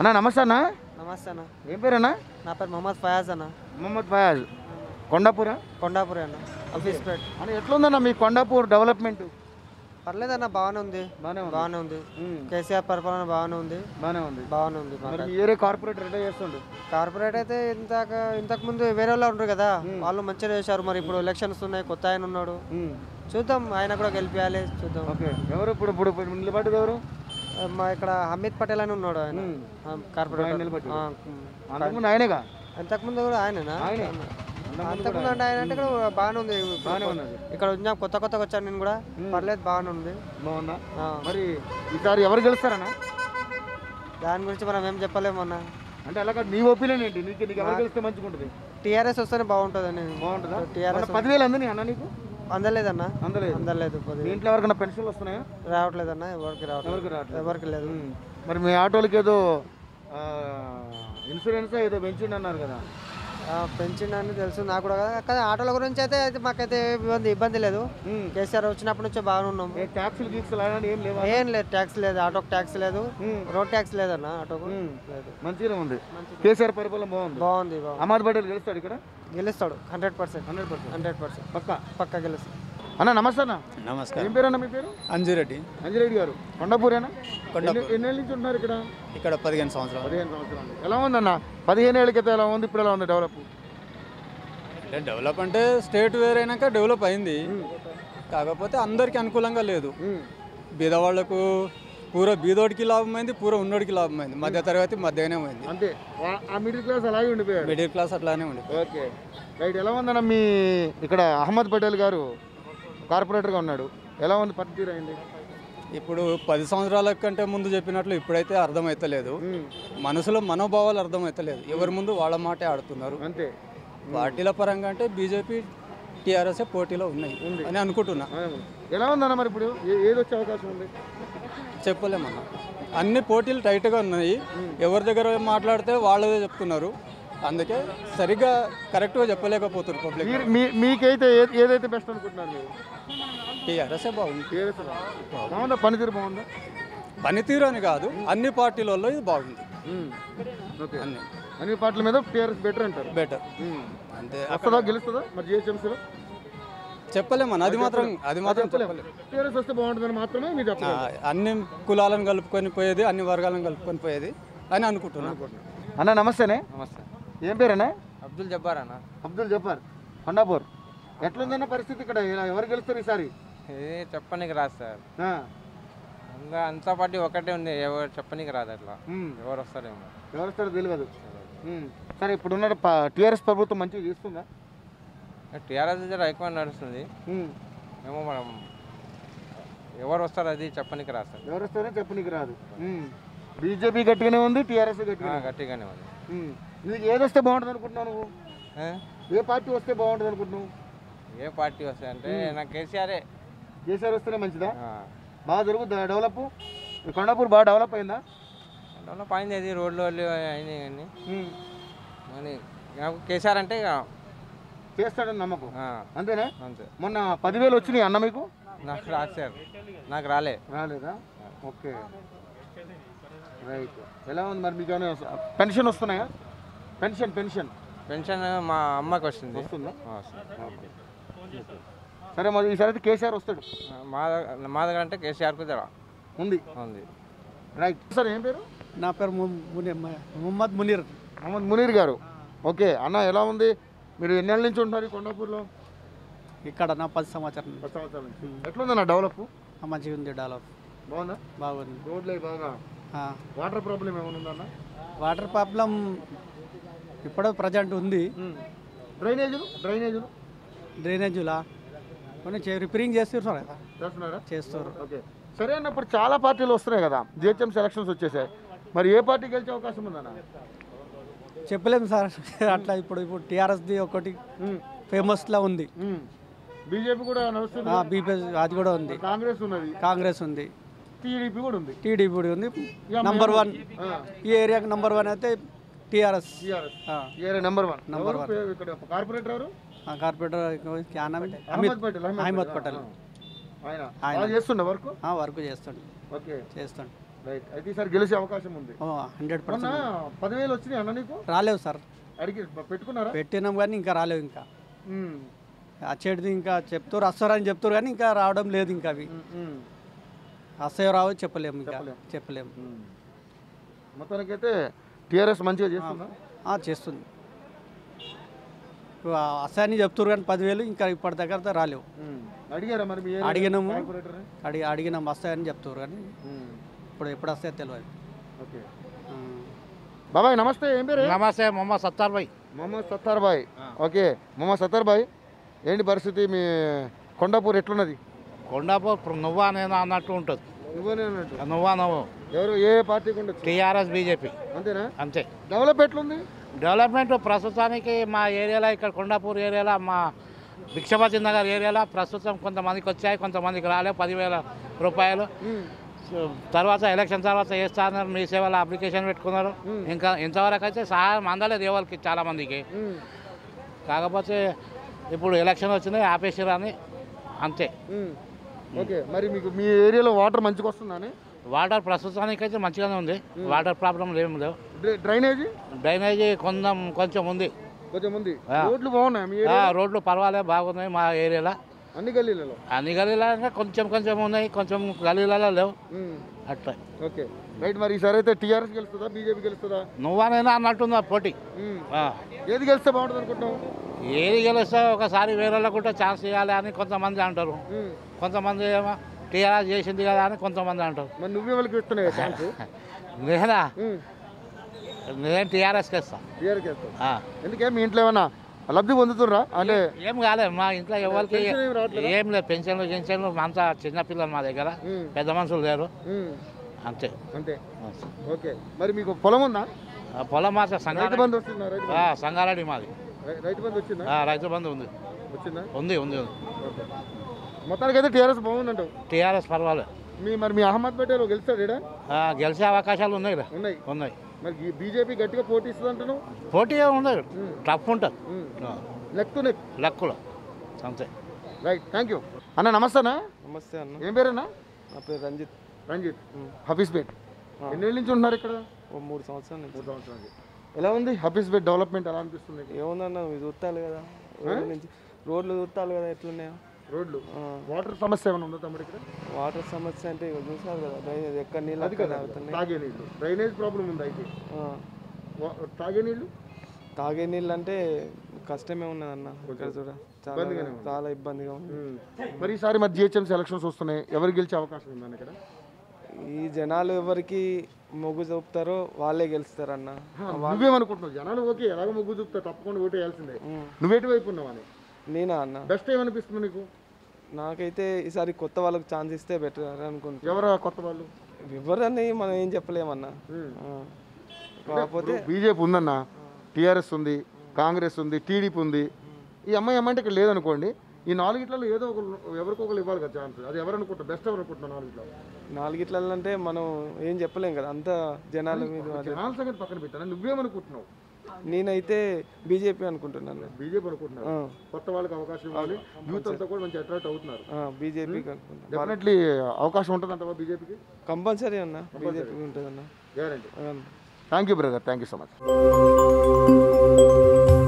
అన్న నమస్తే అన్న నమస్తే అన్న ఏం పేరన్నా నా పేరు మొహమ్మద్ ఫయాజ్ అన్న మొహమ్మద్ ఫయాజ్ కొండాపూరా కొండాపురి అన్న ఆఫీస్ పేట్ అన్న ఎట్లుందన్న మీ కొండాపూర్ డెవలప్మెంట్ పర్లేదన్న బాగానే ఉంది బాగానే ఉంది బాగానే ఉంది ఉమ్, కేసీఆర్ పరిపాలన బాగానే ఉంది బాగానే ఉంది బాగానే ఉంది మరి మాకు మీ ఏరియా కార్పొరేటర్ ఎట్లా చేస్తుండు కార్పొరేట్ అయితే ఇంతక ఇంతకు ముందు వేరే వాళ్ళు ఉంటారు కదా వాళ్ళు మంచిగా చేశారు మరి ఇప్పుడు ఎలక్షన్స్ ఉన్నాయి కొత్త ఆయన ఉన్నాడు ఉమ్, చూద్దాం ఆయన కూడా గెలిపించాలి చూద్దాం ఓకే ఎవరు ఇప్పుడు ఇప్పుడు ఇప్పుడు నిలబడ్డది ఎవరు ఆ, మా ఇక్కడ హమీద్ పటేల్ అని ఉన్నాడు ఆయన ఉమ్. ఆ, ఆయన కార్పొరేటర్ నిలబడ్డాడు. ఆ, ఉమ్. అంతకుముందు ఆయనేగా అంతకుముందు కూడా ఆయనేనా ఆయనే. అంతకుముందు అంటే ఆయన అంటే ఇక్కడ బాగానే ఉంది బాగానే ఉన్నది ఇక్కడ వచ్చాం కొత్త కొత్తగా వచ్చాను నేను కూడా పర్లేదు బాగానే ఉంది బాగుందా ఆ, మరి ఈసారి ఎవరు గెలుస్తారన్నా దాని గురించి మనం ఏం చెప్పలేము అన్న అంటే అలా కాదు నీ ఒపీనియన్ ఏంటి నీకు నీకు ఎవరు గెలిస్తే మంచిగా ఉంటుంది టీఆర్ఎస్ వస్తేనే బాగుంటుంది అని బాగుంటుందా టీఆర్ఎస్ మొన్న పదివేలు అంది అన్న నీకు అందలేదన్న అందలేదు అందలేదు మీ కొద్దిగా ఇంట్లో ఎవరికైనా పెన్షన్లు వస్తున్నాయా రావట్లేదన్న ఎవరికి రావట్లేదు ఎవరికి రావట్లేదు ఎవరికి లేదు ఉమ్. మరి మీ ఆటోలకి ఏదో ఇన్సూరెన్స్ ఏదో పెంచిండు అన్నారు కదా ఆ, పెంచిండని తెలుసు నాకు కూడా కదా కానీ ఆటోల గురించి అయితే అయితే మాకైతే ఇబ్బంది ఇబ్బంది లేదు ఉమ్. కేసీఆర్ వచ్చినప్పటి నుంచే బాగానే ఉన్నాం ఏ ట్యాక్సులు గీక్సులు అలాంటి ఏం లేవా ఏం లేదు ట్యాక్స్ లేదు ఆటోకి ట్యాక్స్ లేదు ఉమ్. రోడ్ ట్యాక్స్ లేదన్న ఆటోకు ఉమ్. లేదు మంచిగానే ఉంది కేసీఆర్ పరిపాలన బాగుంది బాగుంది బాగుంది అహ్మద్ పటేల్ గెలుస్తాడు ఇక్కడ గెలుస్తాడు hundred percent hundred percent hundred percent పక్కా పక్కా గెలుస్తాడు అన్న నమస్తే అన్న నమస్కారం ఏం పేరు అన్న మీ పేరు అంజిరెడ్డి అంజిరెడ్డి గారు కొండపూరేనా కొండాపూర్. ఎన్ని- ఎన్నేళ్ళ నుంచి ఉంటున్నారు ఇక్కడ ఇక్కడ పదిహేను సంవత్సరాలు పదిహేను సంవత్సరాలు ఎలా ఉందన్న పదిహేను ఏళ్ళ క్రితం ఎలా ఉంది ఇప్పుడు ఎలా ఉంది డెవలప్ అంటే డెవలప్ అంటే స్టేట్ వేరైనాక డెవలప్ అయింది కాకపోతే అందరికీ అనుకూలంగా లేదు బీదవాళ్లకు పూర బీదోడికి లాభమైంది పూర ఉన్నోడికి లాభమైంది మధ్య తరగతి మధ్యగానే పోయింది అంతే ఆ- ఆ మిడిల్ క్లాస్ అలాగే ఉండిపోయాడు మిడిల్ క్లాస్ అట్లానే ఉంది ఓకే రైట్ ఎలా ఉందన్న మీ ఇక్కడ అహ్మద్ పటేల్ గారు కార్పొరేటర్గా ఉన్నాడు ఎలా ఉంది పనితీరు అయింది ఇప్పుడు పది సంవత్సరాల కంటే ముందు చెప్పినట్లు ఇప్పుడైతే అర్థమైతలేదు మనసులో మనోభావాలు అర్థమైతలేదు ఎవరి ముందు వాళ్ళ మాటే ఆడుతున్నారు అంతే పార్టీల పరంగా అంటే బీజేపీ టీఆర్ఎస్ పోటీలో ఉన్నాయి అని అనుకుంటున్నా ఆ, ఎలా ఉందన్న మరి ఇప్పుడు ఏ- ఏది వచ్చే అవకాశం ఉంది చెప్పలేమన్నా అన్ని పోటీలు టైట్గా ఉన్నాయి ఎవరి దగ్గర మాట్లాడితే వాళ్ళదే చెప్తున్నారు అందుకే సరిగ్గా కరెక్ట్గా చెప్పలేకపోతున్నారు పబ్లిక్ మీరు మీ మీకైతే ఏ- ఏదైతే బెస్ట్ అనుకుంటున్నారు మీరు టీఆర్ఎస్ఏ బాగుంది TRS లో. బాగుందా పనితీరు బాగుందా పనితీరు అని కాదు అన్ని పార్టీలలో ఇది బాగుంది ఓకే అన్ని అన్ని పార్టీల మీద టీఆర్ఎస్ బెటర్ అంటారు బెటర్ అంతే వస్తుందా గెలుస్తుందా మరి జిహెచ్ఎంసీలో చెప్పలేమన్నా అది మాత్రం అది మాత్రం చెప్పలేము టీఆర్ఎస్ వస్తే బాగుంటుందని మాత్రమే మీరు ఆ, చెప్పలేదు అన్ని కులాలను కలుపుకొని పోయేది అన్ని వర్గాలను కలుపుకొని పోయేది అని అనుకుంటున్నాను అన్న నమస్తేనే నమస్తే ఏం పేరన్నా అబ్దుల్ జబ్బార్ అన్న అబ్దుల్ జబ్బార్ కొండాపూర్ ఎట్లుందన్న పరిస్థితి ఇక్కడ ఇలా ఎవరు గెలుస్తారు ఈసారి ఇది చెప్పనీకి రాదు సార్ ఆ, అంతా అంతా పార్టీ ఒకటే ఉంది ఎవరు చెప్పనీకి రాదు అట్లా ఉమ్, ఎవరు వస్తారేమో ఎవరు వస్తారో తెలియదు ఉమ్, సరే ఇప్పుడున్న టీఆర్ఎస్ ప్రభుత్వం మంచిగా చేస్తుందా టీఆర్ఎస్ జర ఎక్కువ నడుస్తుంది ఉమ్, ఏమో మనం ఎవరు వస్తారు అది చెప్పనీకి రాదు సార్ ఎవరు వస్తారో చెప్పు నీకు రాదు బీజేపీ గట్టిగానే ఉంది టీఆర్ఎస్ ఆ, గట్టిగానే ఉంది. గట్టిగానే ఉంది ఉమ్, నీకు ఏది వస్తే బాగుంటుంది అనుకుంటున్నావు నువ్వు ఆ? ఏ పార్టీ వస్తే బాగుంటుంది అనుకుంటున్నావు ఏ పార్టీ వస్తాయి అంటే నాకు కేసీఆరే కేసీఆర్ వస్తేనే మంచిదా ఆ. బాగా జరుగుతుందా డెవలప్ ఈ కొండాపూర్ బాగా డెవలప్ అయిందా డెవలప్ అయింది అది రోడ్లు వాళ్ళు అయినాయి కానీ ఉమ్, కానీ నాకు కేసీఆర్ అంటే ఇక, చేస్తాడని నమ్మకం ఆ, అంతేనా అంతే మొన్న పదివేలు వచ్చినాయి అన్న మీకు నాకు రాదు సార్ నాకు రాలే రాలేదా ఓకే రైట్ ఎలా ఉంది మరి మీకు ఏమైనా పెన్షన్ వస్తున్నాయా పెన్షన్ పెన్షన్ పెన్షన్ మా అమ్మకి వస్తుంది వస్తుందా ఆ, వస్తుంది. సరే మరి ఈసారి అయితే కేసీఆర్ వస్తాడు మా దగ్గర మా దగ్గర అంటే కేసీఆర్కు జర ఉంది ఉంది రైట్ సార్ ఏం పేరు నా పేరు ము- ముని- మ- ముహమ్మద్ మునీర్ మహమ్మద్ మునీర్ గారు ఓకే అన్న ఎలా ఉంది మీరు ఎన్నేళ్ళ నుంచి ఉంటున్నారు ఈ కొండాపూర్లో ఇక్కడ నా పది సంవత్సరం పది సంవత్సరాల నుంచి ఎట్లుందన్న డెవలప్ మంచిగా ఉంది డాలర్ బాగుందా బాగుంది రోడ్లే బాగా ఆ, వాటర్ ప్రాబ్లం ఏమైనా ఉందన్న వాటర్ ప్రాబ్లం ఇప్పుడు ప్రజెంట్ ఉంది డ్రైనేజీలు డ్రైనేజీలు డ్రైనేజీలా కొన్ని చే- రిపేరింగ్ చేస్తున్నారు కదా చేస్తున్నారా చేస్తారు ఓకే సరే అన్న ఇప్పుడు చాలా పార్టీలు వస్తున్నాయి కదా జిహెచ్ఎం సెలక్షన్స్ వచ్చేసాయి మరి ఏ పార్టీ గెలిచే అవకాశం ఉందన్న చెప్పలేము సార్ అట్లా ఇప్పుడు ఇప్పుడు టీఆర్ఎస్ది ఒకటి ఫేమస్లా ఉంది బీజేపీ కూడా నడుస్తుంది బీపీ అది కూడా ఉంది కాంగ్రెస్ ఉన్నది కాంగ్రెస్ ఉంది టీడీపీ కూడా ఉంది టీడీపీ కూడా ఉంది ఇక నంబర్ మేము- వన్ ఆ, ఈ ఏరియాకి నంబర్ వన్ అయితే టీఆర్ఎస్ TRS. ఏరే నెంబర్ వన్ Number ఎవరు పే- ఇక్కడ కార్పొరేటర్ ఎవరు కార్పొరేటర్ క్యా నామ్ है? అహ్మద్ పటేల్ అహ్మద్ పటేల్ ఆయన ఆయన. బాగా చేస్తుండే వర్క్ వర్క్ చేస్తాడు ఓకే చేస్తాడు రైట్ అయితే ఈసారి గెలిచే అవకాశం ఉంది హండ్రెడ్ మొన్న పర్సెంట్ పదివేలు వచ్చినాయి అన్న నీకు రాలేవు సార్ అడిగి పెట్టుకున్నారా పెట్టినాం కానీ ఇంకా రాలేవు ఇంకా ఉమ్, వచ్చేటిది ఇంకా చెప్తారు వస్తారని చెప్తారు కానీ ఇంకా రావడం లేదు ఇంకా అవి ఉమ్, ఉమ్, వస్తాయో రావో చెప్పలేము ఇంకా చెప్పలేం. చెప్పలేము ఉమ్. మొత్తానికైతే టీఆర్ఎస్ మంచిగా చేస్తుందా ఆ, చేస్తుంది ఇప్పుడు వస్తాయని చెప్తారు కానీ పదివేలు ఇంకా ఇప్పటి దగ్గర రాలేవు ఉమ్. అడిగారా మరి మీ ఏరియా అడిగినాము. కార్పొరేటర్ని? అడిగి అడిగినాం వస్తాయని చెప్తారు కానీ ఉమ్, ఇప్పుడు ఎప్పుడు వస్తాయో తెలియదు ఓకే ఆ. బాబాయ్ నమస్తే ఏం పేరు నమస్తే మొహమ్మద్ సత్తార్ భాయ్ మొహమ్మద్ సత్తార్ బాయ్ ఓకే మొహమ్మద్ సత్తార్ బాయ్ ఏంటి పరిస్థితి మీ కొండాపూర్ ఎట్లున్నది కొండాపూర్ నువ్వా నేను అన్నట్టు ఉంటుంది నువ్వనే అన్నట్టు నువ్వా నువ్వు ఎవరు ఏ పార్టీకి ఉండొచ్చు టీఆర్ఎస్ బీజేపీ అంతేనా అంతే డెవలప్ ఎట్లుంది డెవలప్మెంట్ ప్రస్తుతానికి మా ఏరియాలో ఇక్కడ కొండాపూర్ ఏరియాలో మా భిక్షపతి నగర్ ఏరియాలో ప్రస్తుతం కొంతమందికి వచ్చాయి కొంతమందికి రాలే పదివేల రూపాయలు సో, తర్వాత ఎలక్షన్ తర్వాత వేస్తారన్నారు మీ సేవలో అప్లికేషన్ పెట్టుకున్నారు ఇంకా ఇంతవరకు అయితే సహాయం అందలేదు ఎవరికి చాలా మందికి ఉమ్, కాకపోతే ఇప్పుడు ఎలక్షన్ వచ్చినాయి ఆపేసిరని అంతే ఉమ్. ఓకే మరి మీకు మీ ఏరియాలో వాటర్ మంచిగా వస్తుందని వాటర్ ప్రస్తుతానికి అయితే మంచిగానే ఉంది వాటర్ ప్రాబ్లం ఏం లేవు డ్రై- డ్రైనేజీ డ్రైనేజీ కొంచెం కొంచెం ఉంది కొంచెం ఉంది ఆ. రోడ్లు బాగున్నాయి మీ ఆ, ఏరియా రోడ్లు పర్వాలేదు బాగున్నాయి మా ఏరియాలో అన్ని గల్లీలలో అన్ని గలీలలో కొంచెం కొంచెం ఉన్నాయి కొంచెం గలీలలో లేవు ఉమ్, అట్లా ఓకే రైట్ మరి ఈసారి అయితే టీఆర్ఎస్ గెలుస్తుందా బీజేపీ గెలుస్తుందా నువ్వనైనా అన్నట్టుందా పోటీ ఉమ్. ఆ. ఏది గెలిస్తే బాగుంటుంది అనుకుంటున్నావు ఏది గెలిస్తే ఒకసారి వేరే వాళ్ళకు కూడా ఛాన్స్ ఇవ్వాలి అని కొంతమంది అంటారు ఉమ్. కొంతమంది ఏమో టీఆర్ఎస్ చేసింది కదా అని కొంతమంది అంటారు మరి నువ్వే వాళ్ళకి ఇస్తున్నావు ఛాన్స్ నేనా నేను టీఆర్ఎస్కి ఇస్తాను టీఆర్ఎస్ గెలుస్తావు ఆ. ఎందుకే మీ ఇంట్లో ఏమన్నా లబ్ధి పొందుతుర్రా అంటే ఏం కాలేదు మా ఇంట్లో ఎవరికి పెన్షన్ ఏం రావట్లేదా? ఏం లేదు పెన్షన్లు గిన్షన్లు అంతా చిన్నపిల్లలు మా దగ్గర ఉమ్, పెద్ద మనుషులు లేరు ఉమ్, అంతే అంతే ఓకే మరి మీకు పొలం ఉందా ఆ పొలం మాత్రం రైతు సంగారెడ్డి బంధు వస్తుందా రైతు ఆ, సంగారెడ్డి మాది రై- రైతు బంధు వచ్చిందా ఆ, రైతు బంధు ఉంది వచ్చిందా ఉంది ఉంది ఉంది ఓకే మొత్తానికి అయితే టీఆర్ఎస్ బాగుందంటావు టీఆర్ఎస్ పర్వాలేదు మీ మరి మీ అహ్మద్ పటేల్ గెలుస్తాడు ఈడ ఆ, గెలిచే అవకాశాలు ఉన్నాయి కదా ఉన్నాయి ఉన్నాయి మరి బీజేపీ గట్టిగా పోటీ ఇస్తుంది అంటున్నావు పోటీ ఏమి ఉంది టఫ్ ఉంటుంది నెక్ టు నెక్ లక్కులు అంతే రైట్ థ్యాంక్ యూ అన్న నమస్తేనా నమస్తే అన్న ఏం పేరన్నా నా పేరు రంజిత్ రంజిత్ హఫీజ్ బేట్ ఎన్నేళ్ళ నుంచి ఉంటున్నారు ఇక్కడ ఓ మూడు సంవత్సరాల నుంచి మూడు సంవత్సరాలు ఎలా ఉంది హఫీజ్ బేట్ డెవలప్మెంట్ ఎలా అనిపిస్తుంది ఏముందన్న ఇవి చూస్తాను కదా రోడ్ల నుంచి రోడ్లు చూస్తాను కదా ఎట్లున్నాయో రోడ్లు ఆ, వాటర్ సమస్య ఏమైనా ఉందా తమ్ముడు ఇక్కడ వాటర్ సమస్య అంటే ఇక చూసారు కదా డ్రైనేజ్ ఎక్కడ నీళ్ళు అది అక్కడ కదా తాగుతున్నాయి తాగే నీళ్ళు డ్రైనేజ్ ప్రాబ్లం ఉంది అయితే ఆ, వా- తాగే నీళ్ళు తాగే నీళ్ళు అంటే కష్టమే ఉన్నదన్న ఇక్కడ చూడ చాలా ఇబ్బందిగానే ఉంది. చాలా ఇబ్బందిగా ఉంది ఉమ్. మరి ఈసారి మరి జిహెచ్ఎంసీ ఎలక్షన్స్ వస్తున్నాయి ఎవరు గెలిచే అవకాశం ఉందని ఇక్కడ ఈ జనాలు ఎవరికి మొగ్గు చూపుతారో వాళ్ళే గెలుస్తారన్న నువ్వేమనుకుంటున్నావు జనాలు ఓకే ఎలాగో మొగ్గు చూపుతా తప్పకుండా ఓటు వేయాల్సిందే నువ్వేటి వైపు ఉన్నావు అని నేనా అన్న బెస్ట్ ఏమనిపిస్తుంది నీకు నాకైతే ఈసారి కొత్త వాళ్ళకి ఛాన్స్ ఇస్తే బెటర్ అనుకుంటున్నా ఎవరు ఆ కొత్త వాళ్ళు ఎవరని మనం ఏం చెప్పలేమన్నా ఆ. కాకపోతే బీజేపీ ఉందన్న టీఆర్ఎస్ ఉంది కాంగ్రెస్ ఉంది టీడీపీ ఉంది ఈ అమ్మాయి అమ్మాయి ఇక్కడ లేదనుకోండి ఈ నాలుగిట్లలో ఏదో ఒక ఎవరికొకరు ఇవ్వాలి కదా ఛాన్స్ అది ఎవరు అనుకుంటారు బెస్ట్ ఎవరు అనుకుంటున్నారు నాలుగిట్లో నాలుగిట్లలో అంటే మనం ఏం చెప్పలేం కదా అంత జనాల మీద అదే. జనాల సంగతి పక్కన పెట్టాను నువ్వేమనుకుంటున్నావు నేనైతే బీజేపీ అనుకుంటున్నాను బీజేపీ అనుకుంటున్నావు ఆ. కొత్త వాళ్ళకి అవకాశం ఇవ్వాలి యూత్ అంతా కూడా మంచి అట్రాక్ట్ అవుతున్నారు బీజేపీకి అనుకుంటున్నాను డెఫినెట్లీ అవకాశం ఉంటుంది అంటావా బీజేపీకి కంపల్సరీ అన్న బీజేపీకి ఉంటుంది అన్న గ్యారంటీ ఆ. Thank you brother thank you so much